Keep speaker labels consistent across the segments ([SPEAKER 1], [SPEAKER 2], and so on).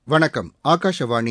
[SPEAKER 1] வணக்கம் ஆகாஷவாணி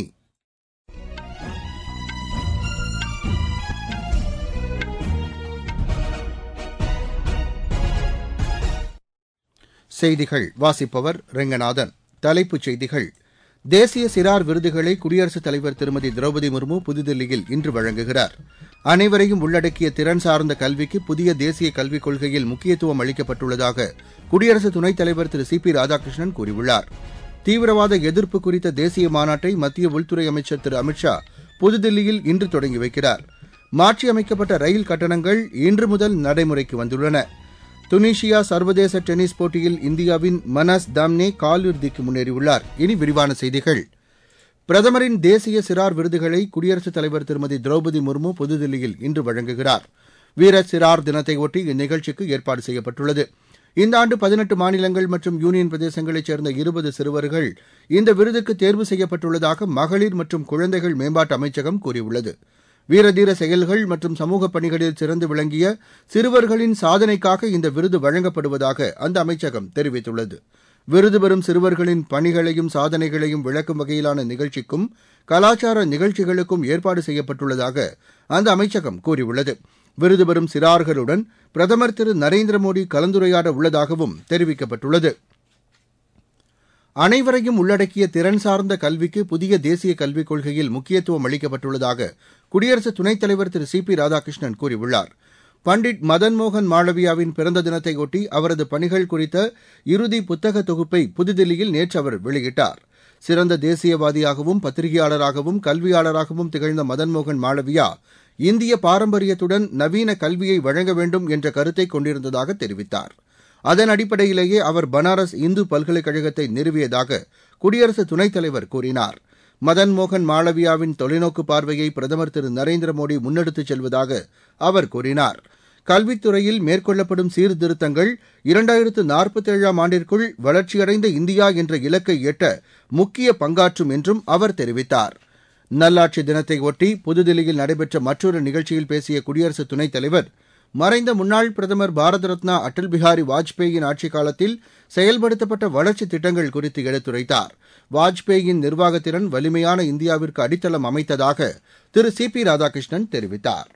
[SPEAKER 1] செய்திகள் வாசிப்பவர் ரெங்கநாதன் தலைப்புச் செய்திகள் தேசிய சிறார் விருதுகளை குடியரசுத் தலைவர் திருமதி திரௌபதி முர்மு புதுதில்லியில் இன்று வழங்குகிறார் அனைவரையும் உள்ளடக்கிய திறன் சார்ந்த கல்விக்கு புதிய தேசிய கல்விக் கொள்கையில் முக்கியத்துவம் அளிக்கப்பட்டுள்ளதாக குடியரசு துணைத் தலைவர் திரு சி பி ராதாகிருஷ்ணன் கூறியுள்ளார் தீவிரவாத எதிர்ப்பு குறித்த தேசிய மாநாட்டை மத்திய உள்துறை அமைச்சர் திரு அமித் ஷா புதுதில்லியில் இன்று தொடங்கி வைக்கிறார் மாற்றியமைக்கப்பட்ட ரயில் கட்டணங்கள் இன்று முதல் நடைமுறைக்கு வந்துள்ளன துனிஷியா சர்வதேச டென்னிஸ் போட்டியில் இந்தியாவின் மனஸ் தாம்னே காலிறுதிக்கு முன்னேறியுள்ளார் இனி விரிவான செய்திகள் பிரதமரின் தேசிய சிறார் விருதுகளை குடியரசுத் தலைவர் திருமதி திரௌபதி முர்மு புதுதில்லியில் இன்று வழங்குகிறார் வீர சிறார் தினத்தையொட்டி இந்நிகழ்ச்சிக்கு ஏற்பாடு செய்யப்பட்டுள்ளது இந்த ஆண்டு பதினெட்டு மாநிலங்கள் மற்றும் யூனியன் பிரதேசங்களைச் சேர்ந்த இருபது சிறுவர்கள் இந்த விருதுக்கு தேர்வு செய்யப்பட்டுள்ளதாக மகளிர் மற்றும் குழந்தைகள் மேம்பாட்டு அமைச்சகம் கூறியுள்ளது வீரதீர செயல்கள் மற்றும் சமூக பணிகளில் சிறந்து விளங்கிய சிறுவர்களின் சாதனைக்காக இந்த விருது வழங்கப்படுவதாக அந்த அமைச்சகம் தெரிவித்துள்ளது விருது பெறும் சிறுவர்களின் பணிகளையும் சாதனைகளையும் விளக்கும் வகையிலான நிகழ்ச்சிக்கும் கலாச்சார நிகழ்ச்சிகளுக்கும் ஏற்பாடு செய்யப்பட்டுள்ளதாக அந்த அமைச்சகம் கூறியுள்ளது விருது பெறும் சிறார்களுடன் பிரதமர் திரு நரேந்திர மோடி கலந்துரையாட உள்ளதாகவும் தெரிவிக்கப்பட்டுள்ளது அனைவரையும் உள்ளடக்கிய திறன் சார்ந்த கல்விக்கு புதிய தேசிய கல்விக் கொள்கையில் முக்கியத்துவம் அளிக்கப்பட்டுள்ளதாக குடியரசு துணைத் தலைவர் திரு சி பி ராதாகிருஷ்ணன் கூறியுள்ளார் பண்டிட் மதன் மோகன் மாளவியாவின் பிறந்த தினத்தையொட்டி அவரது பணிகள் குறித்த இறுதி புத்தக தொகுப்பை புதுதில்லியில் நேற்று அவர் வெளியிட்டார் சிறந்த தேசியவாதியாகவும் பத்திரிகையாளராகவும் கல்வியாளராகவும் திகழ்ந்த மதன் மோகன் மாளவியா இந்திய பாரம்பரியத்துடன் நவீன கல்வியை வழங்க வேண்டும் என்ற கருத்தை கொண்டிருந்ததாக தெரிவித்தார் அதன் அடிப்படையிலேயே அவர் பனாரஸ் இந்து பல்கலைக்கழகத்தை நிறுவியதாக குடியரசு துணைத் தலைவர் கூறினார் மதன் மோகன் மாளவியாவின் தொலைநோக்கு பார்வையை பிரதமர் திரு நரேந்திர மோடி முன்னெடுத்துச் செல்வதாக அவர் கூறினார் கல்வித்துறையில் மேற்கொள்ளப்படும் சீர்திருத்தங்கள் இரண்டாயிரத்து நாற்பத்தேழாம் ஆண்டிற்குள் வளர்ச்சியடைந்த இந்தியா என்ற இலக்கை எட்ட முக்கிய பங்காற்றும் என்றும் அவர் தெரிவித்தார் நல்லாட்சி தினத்தை ஒட்டி புதுதில்லியில் நடைபெற்ற மற்றொரு நிகழ்ச்சியில் பேசிய குடியரசு துணைத் தலைவர் மறைந்த முன்னாள் பிரதமர் பாரத ரத்னா அடல் பிஹாரி வாஜ்பேயின் ஆட்சிக் காலத்தில் செயல்படுத்தப்பட்ட வளர்ச்சித் திட்டங்கள் குறித்து எடுத்துரைத்தார் வாஜ்பேயின் நிர்வாகத்திறன் வலிமையான இந்தியாவிற்கு அடித்தளம் அமைத்ததாக திரு சி பி ராதாகிருஷ்ணன் தெரிவித்தார்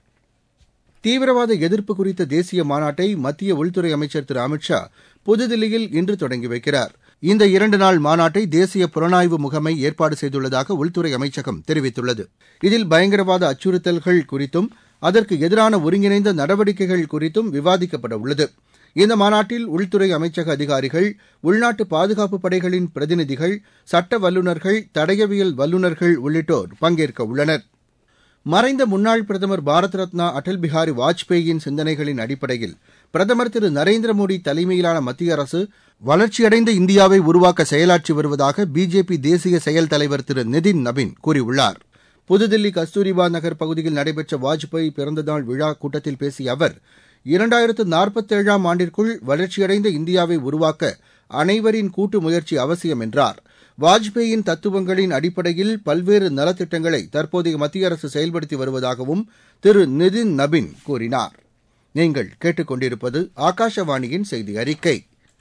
[SPEAKER 1] தீவிரவாத எதிர்ப்பு குறித்த தேசிய மாநாட்டை மத்திய உள்துறை அமைச்சர் திரு அமித் ஷா புதுதில்லியில் இன்று தொடங்கி வைக்கிறார் இந்த இரண்டு நாள் மாநாட்டை தேசிய புலனாய்வு முகமை ஏற்பாடு செய்துள்ளதாக உள்துறை அமைச்சகம் தெரிவித்துள்ளது இதில் பயங்கரவாத அச்சுறுத்தல்கள் குறித்தும் அதற்கு எதிரான ஒருங்கிணைந்த நடவடிக்கைகள் குறித்தும் விவாதிக்கப்பட உள்ளது இந்த மாநாட்டில் உள்துறை அமைச்சக அதிகாரிகள் உள்நாட்டு பாதுகாப்பு படைகளின் பிரதிநிதிகள் சட்ட வல்லுநர்கள் தடயவியல் வல்லுநர்கள் உள்ளிட்டோர் பங்கேற்க உள்ளனர் மறைந்த முன்னாள் பிரதமர் பாரத் ரத்னா அடல் பிஹாரி வாஜ்பேயின் சிந்தனைகளின் அடிப்படையில் பிரதமர் திரு நரேந்திர மோடி தலைமையிலான மத்திய அரசு வளர்ச்சியடைந்த இந்தியாவை உருவாக்க செயலாற்றி வருவதாக பிஜேபி தேசிய செயல் தலைவர் திரு நிதின் நபின் கூறியுள்ளார் புதுதில்லி கஸ்தூரிபா நகர் பகுதியில் நடைபெற்ற வாஜ்பாய் பிறந்தநாள் விழா கூட்டத்தில் பேசிய அவர் இரண்டாயிரத்து நாற்பத்தேழாம் ஆண்டிற்குள் வளர்ச்சியடைந்த இந்தியாவை உருவாக்க அனைவரின் கூட்டு முயற்சி அவசியம் என்றார் வாஜ்பேயின் தத்துவங்களின் அடிப்படையில் பல்வேறு நலத்திட்டங்களை தற்போதைய மத்திய அரசு செயல்படுத்தி வருவதாகவும் திரு நிதின் நபின் கூறினார் நீங்கள் கேட்டுக்கொண்டிருப்பது ஆகாஷவாணியின் செய்தி அறிக்கை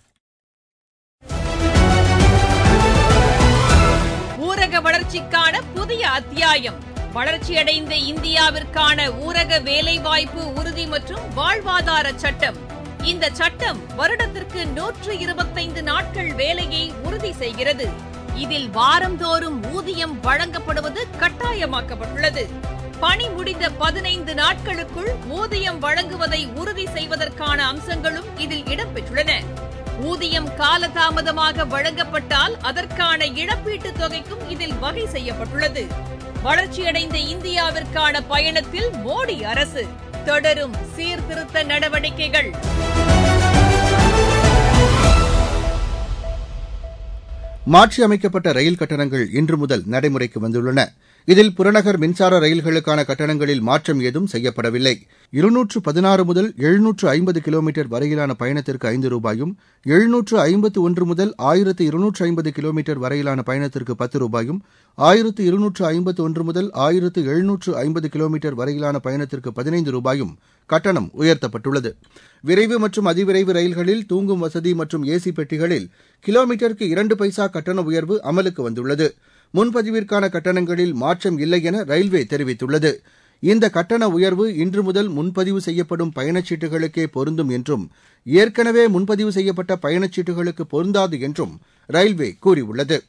[SPEAKER 2] ஊரக வளர்ச்சிக்கான புதிய அத்தியாயம் வளர்ச்சியடைந்த இந்தியாவிற்கான ஊரக வேலைவாய்ப்பு உறுதி மற்றும் வாழ்வாதார சட்டம் இந்த சட்டம் வருடத்திற்கு நூற்று இருபத்தைந்து நாட்கள் வேலையை உறுதி செய்கிறது இதில் வாரந்தோறும் ஊதியம் வழங்கப்படுவது கட்டாயமாக்கப்பட்டுள்ளது பணி முடிந்த பதினைந்து நாட்களுக்குள் ஊதியம் வழங்குவதை உறுதி செய்வதற்கான அம்சங்களும் இதில் இடம்பெற்றுள்ளன ஊதியம் காலதாமதமாக வழங்கப்பட்டால் அதற்கான இழப்பீட்டுத் தொகைக்கும் இதில் வகை செய்யப்பட்டுள்ளது வளர்ச்சியடைந்த இந்தியாவிற்கான பயணத்தில் மோடி அரசு தொடரும் சீர்திருத்த நடவடிக்கைகள்
[SPEAKER 1] மாற்றியமைக்கப்பட்ட ரயில் கட்டணங்கள் இன்று முதல் நடைமுறைக்கு வந்துள்ளன இதில் புறநகர் மின்சார ரயில்களுக்கான கட்டணங்களில் மாற்றம் ஏதும் செய்யப்படவில்லை இருநூற்று பதினாறு முதல் எழுநூற்று ஐம்பது கிலோமீட்டர் வரையிலான பயணத்திற்கு ஐந்து ரூபாயும் எழுநூற்று ஐம்பத்து ஒன்று முதல் ஆயிரத்து இருநூற்று ஐம்பது கிலோமீட்டர் வரையிலான பயணத்திற்கு பத்து ரூபாயும் ஆயிரத்து இருநூற்று ஐம்பத்து ஒன்று முதல் ஆயிரத்து எழுநூற்று ஐம்பது கிலோமீட்டர் வரையிலான பயணத்திற்கு பதினைந்து ரூபாயும் கட்டணம் உயர்த்தப்பட்டுள்ளது விரைவு மற்றும் அதிவிரைவு ரயில்களில் தூங்கும் வசதி மற்றும் ஏசி பெட்டிகளில் கிலோமீட்டருக்கு இரண்டு பைசா கட்டண உயர்வு அமலுக்கு வந்துள்ளது முன்பதிவிற்கான கட்டணங்களில் மாற்றம் இல்லை என ரயில்வே தெரிவித்துள்ளது இந்த கட்டண உயர்வு இன்று முதல் முன்பதிவு செய்யப்படும் பயணச்சீட்டுகளுக்கே பொருந்தும் என்றும் ஏற்கனவே முன்பதிவு செய்யப்பட்ட பயணச்சீட்டுகளுக்கு பொருந்தாது என்றும் ரயில்வே கூறியுள்ளது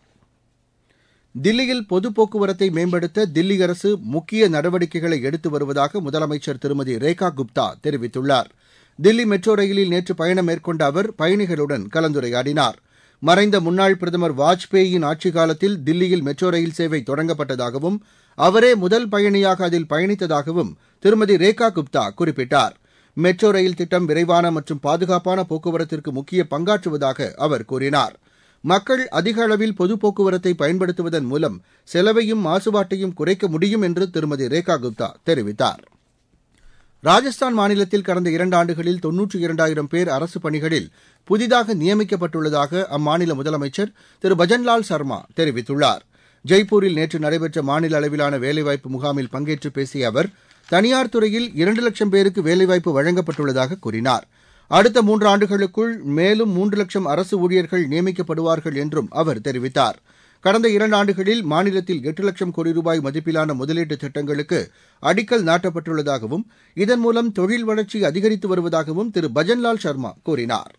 [SPEAKER 1] தில்லியில் பொது போக்குவரத்தை மேம்படுத்த தில்லி அரசு முக்கிய நடவடிக்கைகளை எடுத்து வருவதாக முதலமைச்சர் திருமதி ரேகா குப்தா தெரிவித்துள்ளார் தில்லி மெட்ரோ ரயிலில் நேற்று பயணம் மேற்கொண்ட அவர் பயணிகளுடன் கலந்துரையாடினார் மறைந்த முன்னாள் பிரதமர் வாஜ்பேயியின் ஆட்சிக் காலத்தில் தில்லியில் மெட்ரோ ரயில் சேவை தொடங்கப்பட்டதாகவும் அவரே முதல் பயணியாக அதில் பயணித்ததாகவும் திருமதி ரேகா குப்தா குறிப்பிட்டார் மெட்ரோ ரயில் திட்டம் விரைவான மற்றும் பாதுகாப்பான போக்குவரத்திற்கு முக்கிய பங்காற்றுவதாக அவர் கூறினார் மக்கள் அதிக அளவில் பொது போக்குவரத்தை பயன்படுத்துவதன் மூலம் செலவையும் மாசுபாட்டையும் குறைக்க முடியும் என்று திருமதி ரேகா குப்தா தெரிவித்தார் ராஜஸ்தான் மாநிலத்தில் கடந்த இரண்டு ஆண்டுகளில் தொன்னூற்றி இரண்டாயிரம் பேர் அரசு பணிகளில் புதிதாக நியமிக்கப்பட்டுள்ளதாக அம்மாநில முதலமைச்சர் திரு பஜன்லால் சர்மா தெரிவித்துள்ளார் ஜெய்ப்பூரில் நேற்று நடைபெற்ற மாநில அளவிலான வேலைவாய்ப்பு முகாமில் பங்கேற்று பேசிய அவர் தனியார் துறையில் இரண்டு லட்சம் பேருக்கு வேலைவாய்ப்பு வழங்கப்பட்டுள்ளதாக கூறினார் அடுத்த மூன்று ஆண்டுகளுக்குள் மேலும் மூன்று லட்சம் அரசு ஊழியர்கள் நியமிக்கப்படுவார்கள் என்றும் அவர் தெரிவித்தார் கடந்த இரண்டு ஆண்டுகளில் மாநிலத்தில் எட்டு லட்சம் கோடி ரூபாய் மதிப்பிலான முதலீட்டு திட்டங்களுக்கு அடிக்கல் நாட்டப்பட்டுள்ளதாகவும் இதன் மூலம் தொழில் வளர்ச்சி அதிகரித்து வருவதாகவும் திரு பஜன்லால் சர்மா கூறினார்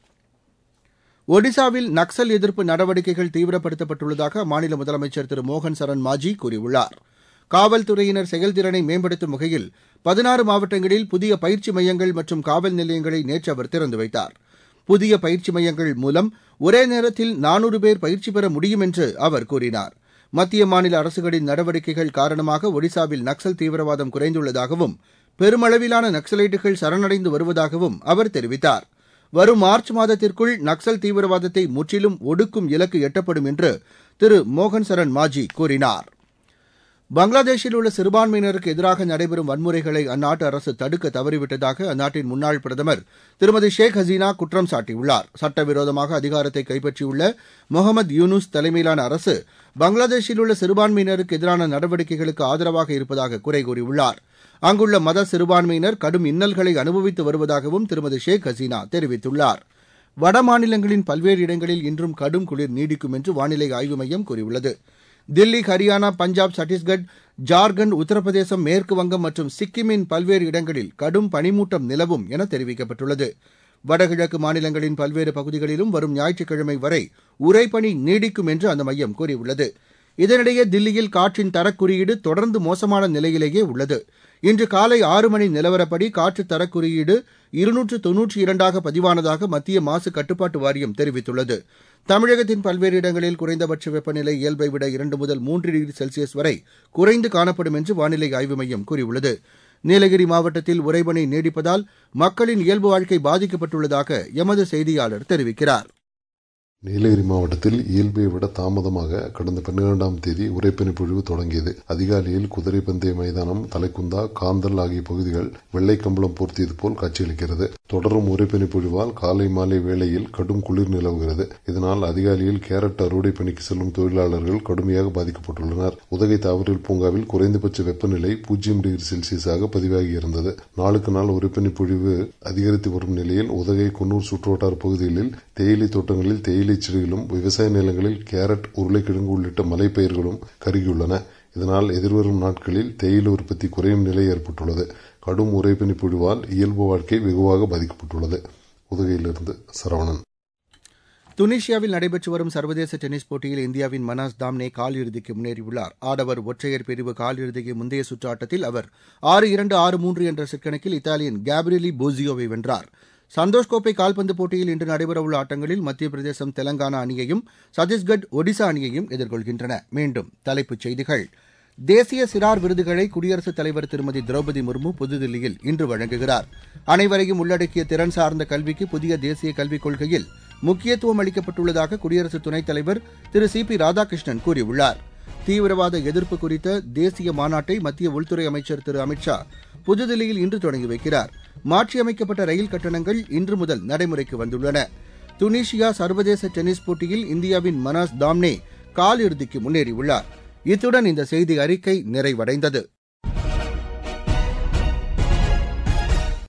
[SPEAKER 1] ஒடிசாவில் நக்சல் எதிர்ப்பு நடவடிக்கைகள் தீவிரப்படுத்தப்பட்டுள்ளதாக அம்மாநில முதலமைச்சர் திரு மோகன் சரண் மாஜி கூறியுள்ளார் காவல்துறையினர் செயல்திறனை மேம்படுத்தும் வகையில் பதினாறு மாவட்டங்களில் புதிய பயிற்சி மையங்கள் மற்றும் காவல் நிலையங்களை நேற்று அவர் திறந்து வைத்தார் புதிய பயிற்சி மையங்கள் மூலம் ஒரே நேரத்தில் நானூறு பேர் பயிற்சி பெற முடியும் என்று அவர் கூறினார் மத்திய மாநில அரசுகளின் நடவடிக்கைகள் காரணமாக ஒடிசாவில் நக்சல் தீவிரவாதம் குறைந்துள்ளதாகவும் பெருமளவிலான நக்சலைட்டுகள் சரணடைந்து வருவதாகவும் அவர் தெரிவித்தார் வரும் மார்ச் மாதத்திற்குள் நக்சல் தீவிரவாதத்தை முற்றிலும் ஒடுக்கும் இலக்கு எட்டப்படும் என்று திரு மோகன் சரண் மாஜி கூறினார் பங்களாதேஷில் உள்ள சிறுபான்மையினருக்கு எதிராக நடைபெறும் வன்முறைகளை அந்நாட்டு அரசு தடுக்க தவறிவிட்டதாக அந்நாட்டின் முன்னாள் பிரதமர் திருமதி ஷேக் ஹசீனா குற்றம் சாட்டியுள்ளார் சட்டவிரோதமாக அதிகாரத்தை கைப்பற்றியுள்ள முகமது யூனுஸ் தலைமையிலான அரசு பங்களாதேஷில் உள்ள சிறுபான்மையினருக்கு எதிரான நடவடிக்கைகளுக்கு ஆதரவாக இருப்பதாக குறை கூறியுள்ளார் அங்குள்ள மத சிறுபான்மையினர் கடும் இன்னல்களை அனுபவித்து வருவதாகவும் திருமதி ஷேக் ஹசீனா தெரிவித்துள்ளார் வட மாநிலங்களின் பல்வேறு இடங்களில் இன்றும் கடும் குளிர் நீடிக்கும் என்று வானிலை ஆய்வு மையம் கூறியுள்ளது தில்லி ஹரியானா பஞ்சாப் சத்தீஸ்கட் ஜார்க்கண்ட் உத்தரப்பிரதேசம் மேற்கு வங்கம் மற்றும் சிக்கிமின் பல்வேறு இடங்களில் கடும் பனிமூட்டம் நிலவும் என தெரிவிக்கப்பட்டுள்ளது வடகிழக்கு மாநிலங்களின் பல்வேறு பகுதிகளிலும் வரும் ஞாயிற்றுக்கிழமை வரை உறைபனி நீடிக்கும் என்று அந்த மையம் கூறியுள்ளது இதனிடையே தில்லியில் காற்றின் தரக்குறியீடு தொடர்ந்து மோசமான நிலையிலேயே உள்ளது இன்று காலை ஆறு மணி நிலவரப்படி காற்று தரக்குறியீடு இருநூற்று தொன்னூற்றி இரண்டாக பதிவானதாக மத்திய மாசு கட்டுப்பாட்டு வாரியம் தெரிவித்துள்ளது தமிழகத்தின் பல்வேறு இடங்களில் குறைந்தபட்ச வெப்பநிலை இயல்பை விட இரண்டு முதல் மூன்று டிகிரி செல்சியஸ் வரை குறைந்து காணப்படும் என்று வானிலை ஆய்வு மையம் கூறியுள்ளது நீலகிரி மாவட்டத்தில் உறைபனி நீடிப்பதால் மக்களின் இயல்பு வாழ்க்கை பாதிக்கப்பட்டுள்ளதாக எமது செய்தியாளர் தெரிவிக்கிறார்
[SPEAKER 3] நீலகிரி மாவட்டத்தில் இயல்பை விட தாமதமாக கடந்த பன்னிரெண்டாம் தேதி உரைப்பனி பொழிவு தொடங்கியது அதிகாலையில் குதிரை பந்தய மைதானம் தலைக்குந்தா காந்தல் ஆகிய பகுதிகள் வெள்ளை கம்பளம் போர்த்தியது போல் காட்சியளிக்கிறது தொடரும் உரைப்பனி பொழிவால் காலை மாலை வேளையில் கடும் குளிர் நிலவுகிறது இதனால் அதிகாலையில் கேரட் அறுவடை பணிக்கு செல்லும் தொழிலாளர்கள் கடுமையாக பாதிக்கப்பட்டுள்ளனர் உதகை தாவரல் பூங்காவில் குறைந்தபட்ச வெப்பநிலை பூஜ்ஜியம் டிகிரி செல்சியஸாக பதிவாகி இருந்தது நாளுக்கு நாள் உரைப்பனி பொழிவு அதிகரித்து வரும் நிலையில் உதகை குன்னூர் சுற்றுவட்டார பகுதிகளில் தேயிலை தோட்டங்களில் தேயிலை செடிகளும் விவசாய நிலங்களில் கேரட் உருளைக்கிழங்கு உள்ளிட்ட மலைப்பயிர்களும் கருகியுள்ளன இதனால் எதிர்வரும் நாட்களில் தேயிலை உற்பத்தி குறையும் நிலை ஏற்பட்டுள்ளது கடும் உரைப்பனி பொழிவால் இயல்பு வாழ்க்கை வெகுவாக பாதிக்கப்பட்டுள்ளது உதகையிலிருந்து சரவணன்
[SPEAKER 1] துனிஷியாவில் நடைபெற்று வரும் சர்வதேச டென்னிஸ் போட்டியில் இந்தியாவின் மனாஸ் தாம்னே காலிறுதிக்கு முன்னேறியுள்ளார் ஆடவர் ஒற்றையர் பிரிவு காலிறுதிக்கு முந்தைய சுற்று ஆட்டத்தில் அவர் ஆறு இரண்டு ஆறு மூன்று என்ற செட் கணக்கில் இத்தாலியன் கேப்ரியலி போசியோவை வென்றார் சந்தோஷ் கோப்பை கால்பந்து போட்டியில் இன்று நடைபெறவுள்ள ஆட்டங்களில் மத்திய பிரதேசம் தெலங்கானா அணியையும் சத்தீஸ்கட் ஒடிசா அணியையும் எதிர்கொள்கின்றன மீண்டும் தலைப்புச் செய்திகள் தேசிய சிறார் விருதுகளை குடியரசுத் தலைவர் திருமதி திரௌபதி முர்மு புதுதில்லியில் இன்று வழங்குகிறார் அனைவரையும் உள்ளடக்கிய திறன் சார்ந்த கல்விக்கு புதிய தேசிய கல்விக் கொள்கையில் முக்கியத்துவம் அளிக்கப்பட்டுள்ளதாக குடியரசு துணைத் தலைவர் திரு சி பி ராதாகிருஷ்ணன் கூறியுள்ளார் தீவிரவாத எதிர்ப்பு குறித்த தேசிய மாநாட்டை மத்திய உள்துறை அமைச்சர் திரு அமித்ஷா புதுதில்லியில் இன்று தொடங்கி வைக்கிறார் மாற்றியமைக்கப்பட்ட ரயில் கட்டணங்கள் இன்று முதல் நடைமுறைக்கு வந்துள்ளன துனிஷியா சர்வதேச டென்னிஸ் போட்டியில் இந்தியாவின் மனாஸ் தாம்னே காலிறுதிக்கு முன்னேறியுள்ளார் இத்துடன் இந்த செய்தி அறிக்கை நிறைவடைந்தது